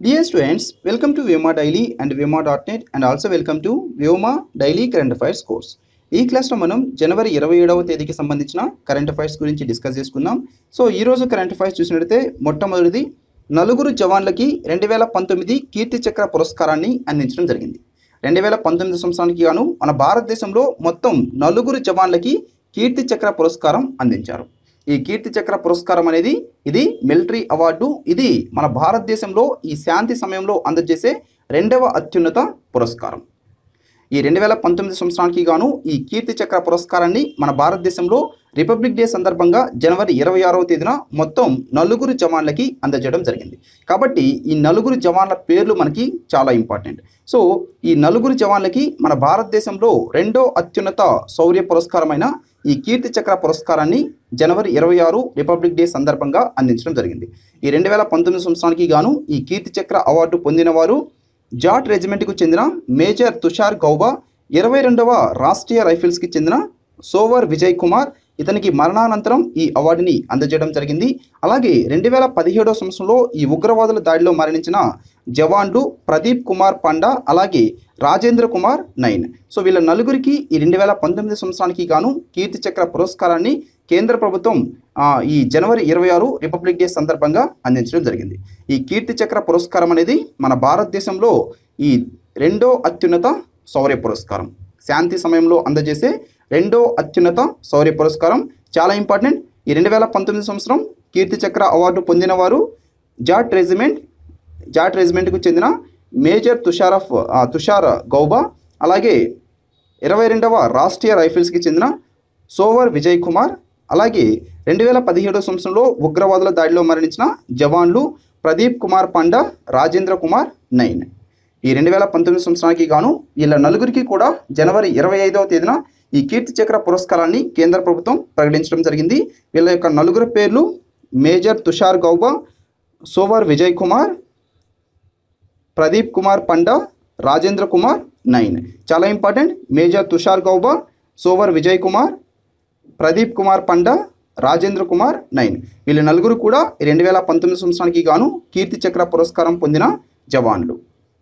Dear students, welcome to Vyoma Daily and Vyoma.net and also welcome to Vyoma Daily Current Affairs course. ఈ క్లాస్లో మనం జనవరి ఇరవై ఏడవ తేదీకి సంబంధించిన కరెంట్ అఫైర్స్ గురించి డిస్కస్ చేసుకుందాం సో ఈ రోజు కరెంట్ అఫైర్స్ చూసినట్లయితే మొట్టమొదటిది నలుగురు జవాన్లకి రెండు వేల పంతొమ్మిది కీర్తి చక్ర పురస్కారాన్ని అందించడం జరిగింది రెండు వేల పంతొమ్మిది సంవత్సరానికి గాను మన భారతదేశంలో మొత్తం నలుగురు జవాన్లకి కీర్తి చక్ర పురస్కారం అందించారు ఈ కీర్తి చక్ర పురస్కారం అనేది ఇది మిలిటరీ అవార్డు ఇది మన భారతదేశంలో ఈ శాంతి సమయంలో అందజేసే రెండవ అత్యున్నత పురస్కారం ఈ రెండు వేల పంతొమ్మిది సంవత్సరానికి గాను ఈ కీర్తి చక్ర పురస్కారాన్ని మన భారతదేశంలో రిపబ్లిక్ డే సందర్భంగా జనవరి ఇరవై ఆరవ తేదీన మొత్తం నలుగురు జవాన్లకి అందజేయడం జరిగింది కాబట్టి ఈ నలుగురు జవాన్ల పేర్లు మనకి చాలా ఇంపార్టెంట్ సో ఈ నలుగురు జవాన్లకి మన భారతదేశంలో రెండో అత్యున్నత శౌర్య పురస్కారమైన ఈ కీర్తి చక్ర పురస్కారాన్ని జనవరి ఇరవై ఆరు రిపబ్లిక్ డే సందర్భంగా అందించడం జరిగింది ఈ రెండు వేల పంతొమ్మిది సంవత్సరానికి గాను ఈ కీర్తి చక్ర అవార్డు పొందిన వారు జాట్ రెజిమెంట్కు చెందిన మేజర్ తుషార్ గౌబా ఇరవై రెండవ రాష్ట్రీయ రైఫిల్స్కి చెందిన సోవర్ విజయ్ కుమార్ ఇతనికి మరణానంతరం ఈ అవార్డుని అందజేయడం జరిగింది అలాగే రెండు వేల పదిహేడవ సంవత్సరంలో ఈ ఉగ్రవాదుల దాడిలో మరణించిన జవాన్లు ప్రదీప్ కుమార్ పండా అలాగే రాజేంద్ర కుమార్ నైన్ సో వీళ్ళ నలుగురికి ఈ రెండు వేల పంతొమ్మిది సంవత్సరానికి గాను కీర్తి చక్ర పురస్కారాన్ని కేంద్ర ప్రభుత్వం ఆ, ఈ జనవరి ఇరవై ఆరు రిపబ్లిక్ డే సందర్భంగా అందించడం జరిగింది ఈ కీర్తి చక్ర పురస్కారం అనేది మన భారతదేశంలో ఈ రెండో అత్యున్నత శౌర్య పురస్కారం శాంతి సమయంలో అందజేసే రెండో అత్యున్నత శౌర్య పురస్కారం చాలా ఇంపార్టెంట్ ఈ రెండు వేల పంతొమ్మిది సంవత్సరం కీర్తి చక్ర అవార్డు పొందిన వారు జాట్ రెజిమెంట్ జాట్ రెజిమెంట్కు చెందిన మేజర్ తుషారఫ్ ఆ, తుషార్ గౌబా అలాగే ఇరవై రెండవ రాష్ట్రీయ రైఫిల్స్కి చెందిన సోవర్ విజయ్ కుమార్ అలాగే రెండు వేల పదిహేడవ సంవత్సరంలో ఉగ్రవాదుల దాడిలో మరణించిన జవాన్లు ప్రదీప్ కుమార్ పండా రాజేంద్ర కుమార్ నైన్ ఈ రెండు వేల పంతొమ్మిది సంవత్సరానికి గాను వీళ్ళ నలుగురికి కూడా జనవరి ఇరవై ఐదవ తేదీన ఈ కీర్తి చక్ర పురస్కారాన్ని కేంద్ర ప్రభుత్వం ప్రకటించడం జరిగింది వీళ్ళ యొక్క నలుగురు పేర్లు మేజర్ తుషార్ గౌబా సోవర్ విజయ్ కుమార్ ప్రదీప్ కుమార్ పండా రాజేంద్ర కుమార్ నైన్ చాలా ఇంపార్టెంట్ మేజర్ తుషార్ గౌబా సోవర్ విజయ్ కుమార్ ప్రదీప్ కుమార్ పండా రాజేంద్ర కుమార్ నైన్ వీళ్ళ నలుగురు కూడా రెండు వేల పంతొమ్మిది సంవత్సరానికి గాను కీర్తి చక్ర పురస్కారం పొందిన జవాన్లు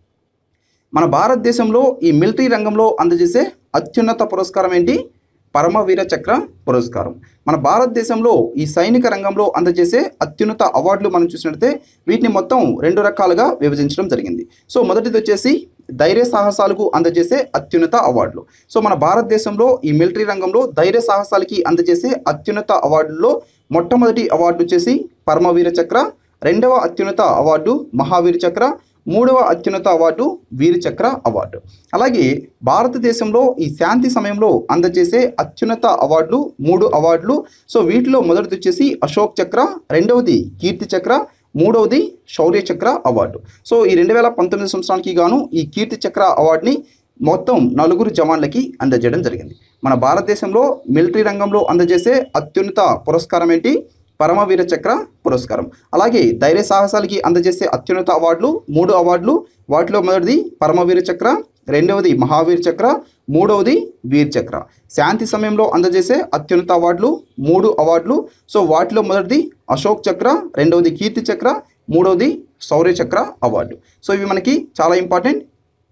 మన భారతదేశంలో ఈ మిలిటరీ రంగంలో అందజేసే అత్యున్నత పురస్కారం ఏంటి పరమవీర చక్ర పురస్కారం మన భారతదేశంలో ఈ సైనిక రంగంలో అందజేసే అత్యున్నత అవార్డులు మనం చూసినట్లయితే వీటిని మొత్తం రెండు రకాలుగా విభజించడం జరిగింది సో మొదటిది వచ్చేసి ధైర్య సాహసాలకు అందజేసే అత్యున్నత అవార్డులు సో మన భారతదేశంలో ఈ మిలిటరీ రంగంలో ధైర్య సాహసాలకి అందజేసే అత్యున్నత అవార్డుల్లో మొట్టమొదటి అవార్డు వచ్చేసి పరమవీర చక్ర రెండవ అత్యున్నత అవార్డు మహావీర చక్ర మూడవ అత్యున్నత అవార్డు వీర చక్ర అవార్డు అలాగే భారతదేశంలో ఈ శాంతి సమయంలో అందజేసే అత్యున్నత అవార్డులు మూడు అవార్డులు సో వీటిలో మొదటిది వచ్చేసి అశోక్ చక్ర రెండవది కీర్తి చక్ర మూడవది శౌర్య చక్ర అవార్డు సో ఈ రెండు వేల పంతొమ్మిది సంవత్సరానికి గాను ఈ కీర్తి చక్ర అవార్డుని మొత్తం నలుగురు జవాన్లకి అందజేయడం జరిగింది మన భారతదేశంలో మిలిటరీ రంగంలో అందజేసే అత్యున్నత పురస్కారం ఏంటి పరమవీర చక్ర పురస్కారం అలాగే ధైర్య సాహసాలకి అందజేసే అత్యున్నత అవార్డులు మూడు అవార్డులు వాటిలో మొదటిది పరమవీర చక్ర రెండవది మహావీర్ చక్ర మూడవది వీర్ చక్ర శాంతి సమయంలో అందజేసే అత్యున్నత అవార్డులు మూడు అవార్డులు సో వాటిలో మొదటిది అశోక్ చక్ర రెండవది కీర్తి చక్ర మూడవది శౌర్య చక్ర అవార్డు సో ఇవి మనకి చాలా ఇంపార్టెంట్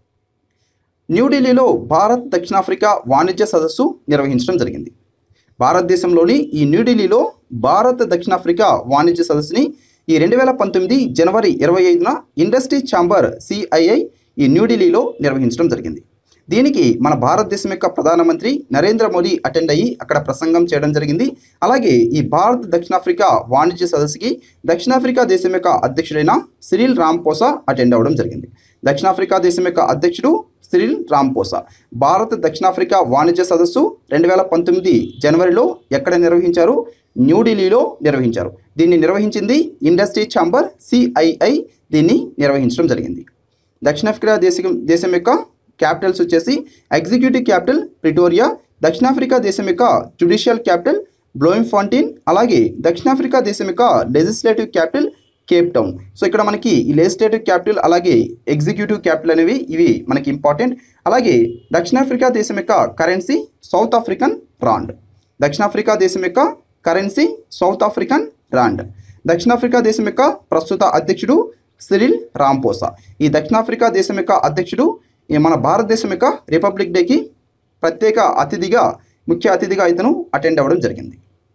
న్యూఢిల్లీలో భారత్ దక్షిణాఫ్రికా వాణిజ్య సదస్సు నిర్వహించడం జరిగింది భారతదేశంలోని ఈ న్యూఢిల్లీలో భారత్ దక్షిణాఫ్రికా వాణిజ్య సదస్సుని ఈ రెండు వేల పంతొమ్మిది జనవరి ఇరవై ఐదున ఇండస్ట్రీ ఛాంబర్ సిఐఐ ఈ న్యూఢిల్లీలో నిర్వహించడం జరిగింది దీనికి మన భారతదేశం యొక్క ప్రధానమంత్రి నరేంద్ర మోడీ అటెండ్ అయ్యి అక్కడ ప్రసంగం చేయడం జరిగింది అలాగే ఈ భారత్ దక్షిణాఫ్రికా వాణిజ్య సదస్సుకి దక్షిణాఫ్రికా దేశం యొక్క అధ్యక్షుడైన సిరిల్ రాంపోసా అటెండ్ అవ్వడం జరిగింది దక్షిణాఫ్రికా దేశం యొక్క అధ్యక్షుడు సిరిల్ రాంపోసా భారత్ దక్షిణాఫ్రికా వాణిజ్య సదస్సు రెండు వేల పంతొమ్మిది జనవరిలో ఎక్కడ నిర్వహించారు న్యూఢిల్లీలో నిర్వహించారు దీన్ని నిర్వహించింది ఇండస్ట్రీ ఛాంబర్ సిఐఐ దీన్ని నిర్వహించడం జరిగింది దక్షిణాఫ్రికా దేశం దేశం యొక్క క్యాపిటల్స్ వచ్చేసి ఎగ్జిక్యూటివ్ క్యాపిటల్ ప్రిటోరియా దక్షిణాఫ్రికా దేశం యొక్క జుడిషియల్ క్యాపిటల్ బ్లోయిన్ ఫాంటిన్ అలాగే దక్షిణాఫ్రికా దేశం యొక్క legislative capital Cape Town so ఇక్కడ మనకి ఈ లెజిస్లేటివ్ క్యాపిటల్ అలాగే ఎగ్జిక్యూటివ్ క్యాపిటల్ అనేవి ఇవి మనకి ఇంపార్టెంట్ అలాగే దక్షిణాఫ్రికా దేశం యొక్క కరెన్సీ సౌత్ ఆఫ్రికన్ రాండ్ దక్షిణాఫ్రికా దేశం యొక్క కరెన్సీ సౌత్ ఆఫ్రికన్ రాండ్ దక్షిణాఫ్రికా దేశం యొక్క ప్రస్తుత అధ్యక్షుడు సిరిల్ రాంపోసా ఈ దక్షిణాఫ్రికా దేశం యొక్క అధ్యక్షుడు ఈ మన భారతదేశం యొక్క రిపబ్లిక్ డేకి ప్రత్యేక అతిథిగా ముఖ్య అతిథిగా ఇతను అటెండ్ అవ్వడం జరిగింది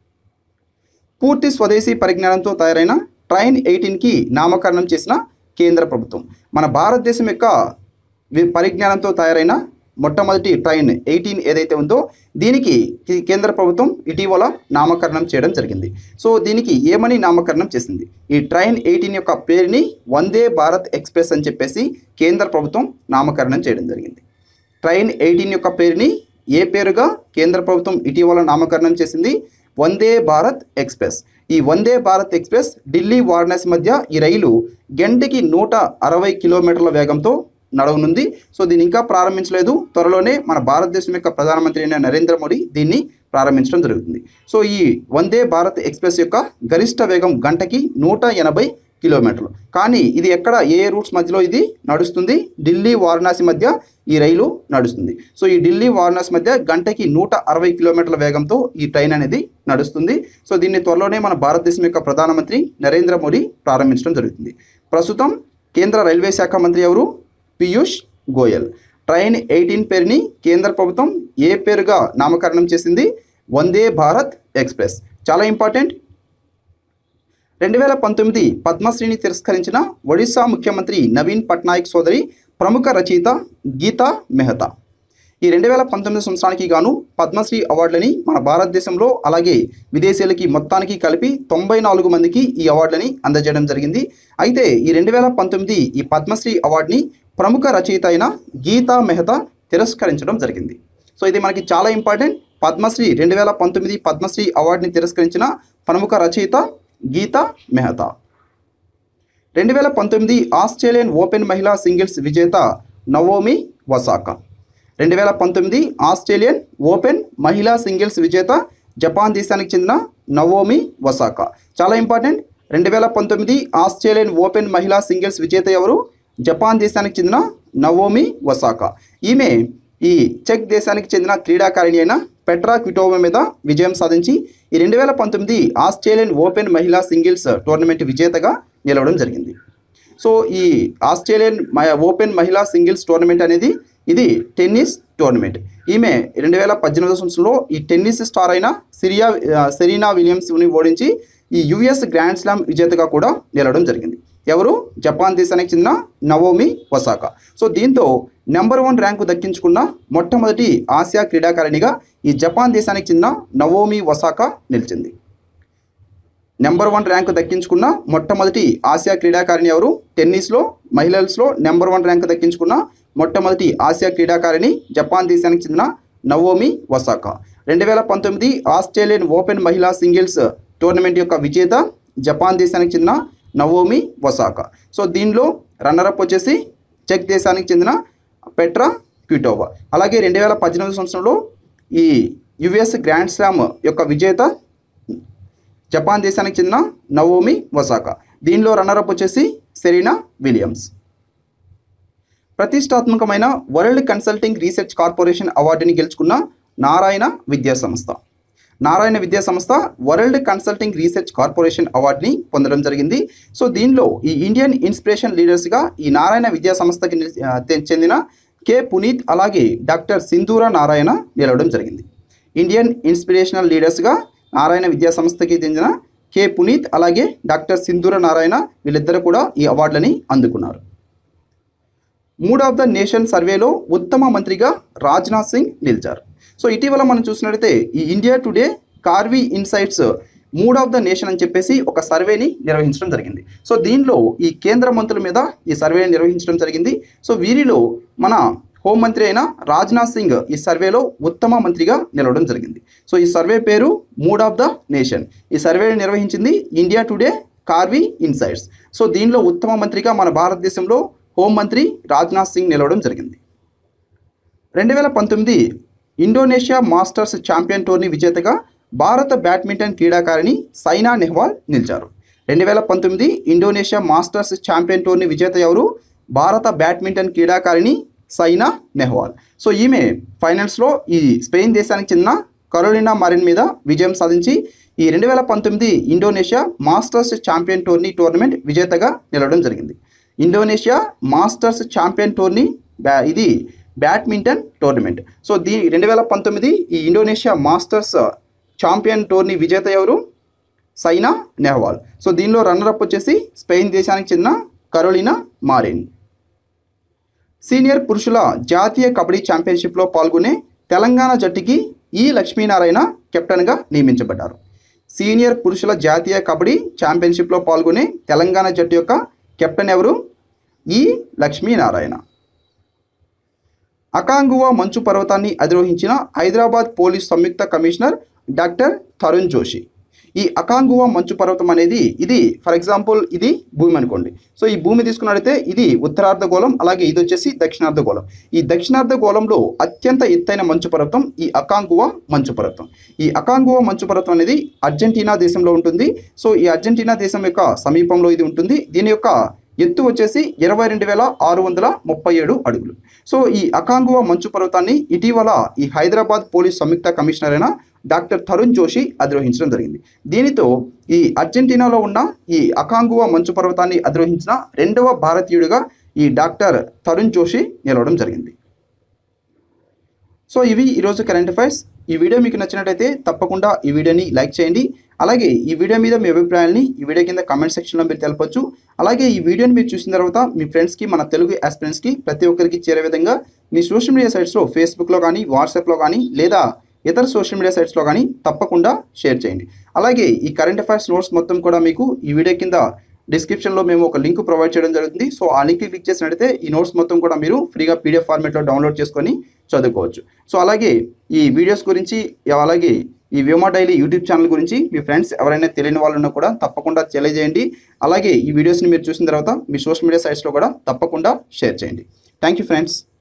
పూర్తి స్వదేశీ పరిజ్ఞానంతో తయారైన ట్రైన్ ఎయిటీన్కి నామకరణం చేసిన కేంద్ర ప్రభుత్వం మన భారతదేశం యొక్క వి- పరిజ్ఞానంతో తయారైన మొట్టమొదటి ట్రైన్ ఎయిటీన్ ఏదైతే ఉందో దీనికి కి- కేంద్ర ప్రభుత్వం ఇటీవల నామకరణం చేయడం జరిగింది సో దీనికి ఏమని నామకరణం చేసింది ఈ ట్రైన్ ఎయిటీన్ యొక్క పేరుని వందే భారత్ ఎక్స్ప్రెస్ అని చెప్పేసి కేంద్ర ప్రభుత్వం నామకరణం చేయడం జరిగింది ట్రైన్ ఎయిటీన్ యొక్క పేరుని ఏ పేరుగా కేంద్ర ప్రభుత్వం ఇటీవల నామకరణం చేసింది వందే భారత్ ఎక్స్ప్రెస్ ఈ వందే భారత్ ఎక్స్ప్రెస్ ఢిల్లీ వారణాసి మధ్య ఈ రైలు గంటకి నూట అరవై కిలోమీటర్ల వేగంతో నడవనుంది సో దీన్ని ఇంకా ప్రారంభించలేదు త్వరలోనే మన భారతదేశం యొక్క ప్రధానమంత్రి అయిన నరేంద్ర మోడీ దీన్ని ప్రారంభించడం జరుగుతుంది సో ఈ వందే భారత్ ఎక్స్ప్రెస్ యొక్క గరిష్ట వేగం గంటకి నూట ఎనభై కిలోమీటర్లు కానీ ఇది ఎక్కడ ఏ రూట్స్ మధ్యలో ఇది నడుస్తుంది ఢిల్లీ వారణాసి మధ్య ఈ రైలు నడుస్తుంది సో ఈ ఢిల్లీ వారణాసి మధ్య గంటకి నూట అరవై కిలోమీటర్ల వేగంతో ఈ ట్రైన్ అనేది నడుస్తుంది సో దీన్ని త్వరలోనే మన భారతదేశం యొక్క ప్రధానమంత్రి నరేంద్ర మోడీ ప్రారంభించడం జరుగుతుంది ప్రస్తుతం కేంద్ర రైల్వే శాఖ మంత్రి ఎవరు పీయూష్ గోయల్ ట్రైన్ ఎయిటీన్ పేరుని కేంద్ర ప్రభుత్వం ఏ పేరుగా నామకరణం చేసింది వందే భారత్ ఎక్స్ప్రెస్ చాలా ఇంపార్టెంట్ రెండు వేల పంతొమ్మిది పద్మశ్రీని తిరస్కరించిన ఒడిశా ముఖ్యమంత్రి నవీన్ పట్నాయక్ సోదరి ప్రముఖ రచయిత గీతా మెహతా ఈ రెండు వేల పంతొమ్మిది సంవత్సరానికి గాను పద్మశ్రీ అవార్డులని మన భారతదేశంలో అలాగే విదేశీయులకి మొత్తానికి కలిపి తొంభై నాలుగు మందికి ఈ అవార్డులని అందజేయడం జరిగింది అయితే ఈ రెండు వేల పంతొమ్మిది ఈ పద్మశ్రీ అవార్డుని ప్రముఖ రచయిత అయిన గీతా మెహతా తిరస్కరించడం జరిగింది సో ఇది మనకి చాలా ఇంపార్టెంట్ పద్మశ్రీ రెండు వేల పంతొమ్మిది పద్మశ్రీ అవార్డుని తిరస్కరించిన ప్రముఖ రచయిత గీతా మెహతా రెండు వేల పంతొమ్మిది ఆస్ట్రేలియన్ ఓపెన్ మహిళా సింగిల్స్ విజేత నవోమి వసాకా రెండు వేల పంతొమ్మిది ఆస్ట్రేలియన్ ఓపెన్ మహిళా సింగిల్స్ విజేత జపాన్ దేశానికి చెందిన నవోమి వసాకా చాలా ఇంపార్టెంట్ రెండు వేల పంతొమ్మిది ఆస్ట్రేలియన్ ఓపెన్ మహిళా సింగిల్స్ విజేత ఎవరు జపాన్ దేశానికి చెందిన నవోమి వసాకా ఈమె ఈ చెక్ దేశానికి చెందిన క్రీడాకారిణి అయిన పెట్రా క్విటోవా మీద విజయం సాధించి ఈ రెండు వేల పంతొమ్మిది ఆస్ట్రేలియన్ ఓపెన్ మహిళా సింగిల్స్ టోర్నమెంట్ విజేతగా నిలవడం జరిగింది సో ఈ ఆస్ట్రేలియన్ మ- ఓపెన్ మహిళా సింగిల్స్ టోర్నమెంట్ అనేది ఇది టెన్నిస్ టోర్నమెంట్ ఈమె రెండు వేల పద్దెనిమిదో సంవత్సరంలో ఈ టెన్నిస్ స్టార్ అయిన సిరియా ఆ, సెరీనా విలియమ్స్ని ఓడించి ఈ యుఎస్ గ్రాండ్ స్లామ్ విజేతగా కూడా నిలవడం జరిగింది ఎవరు జపాన్ దేశానికి చెందిన నవోమి వసాకా సో దీంతో నెంబర్ వన్ ర్యాంకు దక్కించుకున్న మొట్టమొదటి ఆసియా క్రీడాకారిణిగా ఈ జపాన్ దేశానికి చెందిన నవోమి వసాకా నిలిచింది నెంబర్ వన్ ర్యాంకు దక్కించుకున్న మొట్టమొదటి ఆసియా క్రీడాకారిణి ఎవరు టెన్నిస్లో మహిళల్స్లో నెంబర్ వన్ ర్యాంకు దక్కించుకున్న మొట్టమొదటి ఆసియా క్రీడాకారిణి జపాన్ దేశానికి చెందిన నవోమి వసాకా రెండు వేల పంతొమ్మిది ఆస్ట్రేలియన్ ఓపెన్ మహిళా సింగిల్స్ టోర్నమెంట్ యొక్క విజేత జపాన్ దేశానికి చెందిన నవోమి వసాకా సో దీనిలో రన్నరప్ వచ్చేసి చెక్ దేశానికి చెందిన పెట్రా క్విటోవా అలాగే రెండు వేల పద్దెనిమిది సంవత్సరంలో ఈ యుఎస్ గ్రాండ్ స్లామ్ యొక్క విజేత జపాన్ దేశానికి చెందిన నవోమి వసాకా దీనిలో రన్నరప్ వచ్చేసి సెరీనా విలియమ్స్ ప్రతిష్టాత్మకమైన వరల్డ్ కన్సల్టింగ్ రీసెర్చ్ కార్పొరేషన్ అవార్డుని గెలుచుకున్న నారాయణ విద్యా సంస్థ నారాయణ విద్యా సంస్థ వరల్డ్ కన్సల్టింగ్ రీసెర్చ్ కార్పొరేషన్ అవార్డుని పొందడం జరిగింది సో దీనిలో ఈ ఇండియన్ ఇన్స్పిరేషన్ లీడర్స్గా ఈ నారాయణ విద్యా సంస్థకి నిలిచి- ఆ, తె- చెందిన కె పునీత్ అలాగే డాక్టర్ సింధూర నారాయణ నిలవడం జరిగింది ఇండియన్ ఇన్స్పిరేషనల్ లీడర్స్గా నారాయణ విద్యా సంస్థకి చెందిన కె పునీత్ అలాగే డాక్టర్ సింధూర నారాయణ వీళ్ళిద్దరు కూడా ఈ అవార్డులని అందుకున్నారు మూడ్ ఆఫ్ ద నేషన్ సర్వేలో ఉత్తమ మంత్రిగా రాజ్నాథ్ సింగ్ నిలిచారు సో ఇటీవల మనం చూసినట్లయితే ఈ India Today Karvy insights mood of the nation అని చెప్పేసి ఒక సర్వేని నిర్వహించడం జరిగింది సో దీనిలో ఈ కేంద్ర మంత్రుల మీద ఈ సర్వేని నిర్వహించడం జరిగింది సో వీరిలో మన హోంమంత్రి అయిన రాజ్నాథ్ సింగ్ ఈ సర్వేలో ఉత్తమ మంత్రిగా నిలవడం జరిగింది సో ఈ సర్వే పేరు మూడ్ ఆఫ్ ద నేషన్ ఈ సర్వేని నిర్వహించింది India Today Karvy insights so దీనిలో ఉత్తమ మంత్రిగా మన భారతదేశంలో హోంమంత్రి రాజ్నాథ్ సింగ్ నిలవడం జరిగింది రెండు వేల పంతొమ్మిది ఇండోనేషియా మాస్టర్స్ ఛాంపియన్ టోర్నీ విజేతగా భారత బ్యాడ్మింటన్ క్రీడాకారిణి సైనా నెహ్వాల్ నిలిచారు రెండు వేల పంతొమ్మిది ఇండోనేషియా మాస్టర్స్ ఛాంపియన్ టోర్నీ విజేత ఎవరు భారత బ్యాడ్మింటన్ క్రీడాకారిణి సైనా నెహ్వాల్ సో ఈమె ఫైనల్స్లో ఈ స్పెయిన్ దేశానికి చెందిన కరోలినా మారిన్ మీద విజయం సాధించి ఈ రెండు వేల పంతొమ్మిది Indonesia masters champion tourney tournament విజేతగా నిలవడం జరిగింది ఇండోనేషియా మాస్టర్స్ ఛాంపియన్ టోర్నీ బ్యా ఇది బ్యాడ్మింటన్ టోర్నమెంట్ సో దీ రెండు వేల పంతొమ్మిది ఈ ఇండోనేషియా మాస్టర్స్ ఛాంపియన్ టోర్నీ విజేత ఎవరు సైనా నెహ్వాల్ సో దీనిలో రన్నరప్ వచ్చేసి స్పెయిన్ దేశానికి చెందిన కరోలినా మారిన్ సీనియర్ పురుషుల జాతీయ కబడ్డీ ఛాంపియన్షిప్లో పాల్గొనే తెలంగాణ జట్టుకి ఈ లక్ష్మీనారాయణ కెప్టెన్గా నియమించబడ్డారు సీనియర్ పురుషుల జాతీయ కబడ్డీ ఛాంపియన్షిప్లో పాల్గొనే తెలంగాణ జట్టు యొక్క కెప్టెన్ ఎవరు ఈ లక్ష్మీనారాయణ అకాంగువా మంచు పర్వతాన్ని అధిరోహించిన హైదరాబాద్ పోలీస్ సంయుక్త కమిషనర్ డాక్టర్ తరుణ్ జోషి ఈ అకాంగువా మంచు పర్వతం అనేది ఇది ఫర్ ఎగ్జాంపుల్ ఇది భూమి అనుకోండి సో ఈ భూమి తీసుకున్నట్లయితే ఇది ఉత్తరార్ధగోళం అలాగే ఇది వచ్చేసి దక్షిణార్ధగోళం ఈ దక్షిణార్ధగోళంలో అత్యంత ఎత్తైన మంచు పర్వతం ఈ అకాంగువా మంచు పర్వతం ఈ అకాంగువా మంచు పర్వతం అనేది అర్జెంటీనా దేశంలో ఉంటుంది సో ఈ అర్జెంటీనా దేశం యొక్క సమీపంలో ఇది ఉంటుంది దీని యొక్క ఎత్తు వచ్చేసి ఇరవై రెండు వేల ఆరు వందల ముప్పై ఏడు అడుగులు సో ఈ అకాంగువా మంచు పర్వతాన్ని ఇటీవల ఈ హైదరాబాద్ పోలీస్ సంయుక్త కమిషనర్ అయిన డాక్టర్ తరుణ్ జోషి అధిరోహించడం జరిగింది దీనితో ఈ అర్జెంటీనాలో ఉన్న ఈ అకాంగువా మంచు పర్వతాన్ని అధిరోహించిన రెండవ భారతీయుడిగా ఈ డాక్టర్ తరుణ్ జోషి నిలవడం జరిగింది సో ఇవి ఈరోజు కరెంట్ అఫైర్స్ ఈ వీడియో మీకు నచ్చినట్టయితే తప్పకుండా ఈ వీడియోని లైక్ చేయండి అలాగే ఈ వీడియో మీద మీ అభిప్రాయాన్ని ఈ వీడియో కింద కమెంట్ సెక్షన్లో మీరు తెలపొచ్చు అలాగే ఈ వీడియోని మీరు చూసిన తర్వాత మీ ఫ్రెండ్స్కి మన తెలుగు ఆస్పిరెంట్స్కి ప్రతి ఒక్కరికి చేరే విధంగా మీ సోషల్ మీడియా సైట్స్లో ఫేస్బుక్లో కానీ వాట్సాప్లో కానీ లేదా ఇతర సోషల్ మీడియా సైట్స్లో కానీ తప్పకుండా షేర్ చేయండి అలాగే ఈ కరెంట్ అఫైర్స్ నోట్స్ మొత్తం కూడా మీకు ఈ వీడియో కింద డిస్క్రిప్షన్లో మేము ఒక లింక్ ప్రొవైడ్ చేయడం జరుగుతుంది సో ఆ లింక్ క్లిక్ చేసినట్టయితే ఈ నోట్స్ మొత్తం కూడా మీరు ఫ్రీగా పీడిఎఫ్ ఫార్మేట్లో డౌన్లోడ్ చేసుకొని చదువుకోవచ్చు సో అలాగే ఈ వీడియోస్ గురించి అలాగే ఈ వ్యోమా డైలీ యూట్యూబ్ ఛానల్ గురించి మీ ఫ్రెండ్స్ ఎవరైనా తెలియని వాళ్ళు ఉన్నా కూడా తప్పకుండా తెలియజేయండి అలాగే ఈ వీడియోస్ని మీరు చూసిన తర్వాత మీ సోషల్ మీడియా సైట్స్లో కూడా తప్పకుండా షేర్ చేయండి థ్యాంక్ యూ ఫ్రెండ్స్